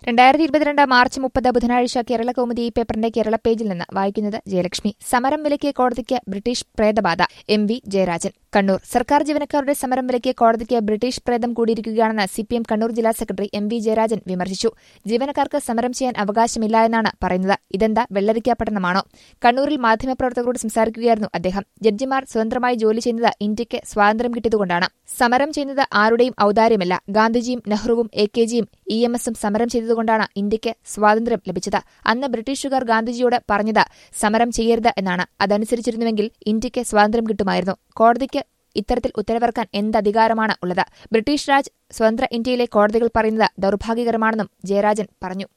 രണ്ടായിരത്തി ഇരുപത്തിരണ്ട് മാർച്ച് മുപ്പത് ബുധനാഴ്ച കേരള കൗമുദി ഈ പേപ്പറിന്റെ കേരള പേജിൽ നിന്ന് വായിക്കുന്നത് ജയലക്ഷ്മി സമരം വിലക്കിയ കോടതിക്ക് ബ്രിട്ടീഷ് പ്രേതബാധ എം വി ജയരാജൻ കണ്ണൂർ സർക്കാർ ജീവനക്കാരുടെ സമരം വിലക്കിയ കോടതിക്ക് ബ്രിട്ടീഷ് പ്രേതം കൂടിയിരിക്കുകയാണെന്ന് സിപിഎം കണ്ണൂർ ജില്ലാ സെക്രട്ടറി എം വി ജയരാജൻ വിമർശിച്ചു ജീവനക്കാർക്ക് സമരം ചെയ്യാൻ അവകാശമില്ല എന്നാണ് പറയുന്നത് ഇതെന്താ വെള്ളരിക്ക പട്ടണമാണോ കണ്ണൂരിൽ മാധ്യമപ്രവർത്തകരോട് സംസാരിക്കുകയായിരുന്നു അദ്ദേഹം ജഡ്ജിമാർ സ്വതന്ത്രമായി ജോലി ചെയ്യുന്നത് ഇന്ത്യയ്ക്ക് സ്വാതന്ത്ര്യം കിട്ടിയതുകൊണ്ടാണ് സമരം ചെയ്യുന്നത് ആരുടെയും ഔദാര്യമല്ല ഗാന്ധിജിയും നെഹ്റുവും എ കെ ജിയും ഇ എം എസും സമരം ചെയ്തതുകൊണ്ടാണ് ഇന്ത്യയ്ക്ക് സ്വാതന്ത്ര്യം ലഭിച്ചത് അന്ന് ബ്രിട്ടീഷുകാർ ഗാന്ധിജിയോട് പറഞ്ഞത് സമരം ചെയ്യരുത് എന്നാണ് അതനുസരിച്ചിരുന്നുവെങ്കിൽ ഇന്ത്യയ്ക്ക് സ്വാതന്ത്ര്യം കിട്ടുമായിരുന്നു കോടതിക്ക് ഇത്തരത്തിൽ ഉത്തരവിറക്കാൻ എന്തധികാരമാണ് ഉള്ളത് ബ്രിട്ടീഷ് രാജ് സ്വതന്ത്ര ഇന്ത്യയിലെ കോടതികൾ പറയുന്നത് ദൌർഭാഗ്യകരമാണെന്നും ജയരാജൻ പറഞ്ഞു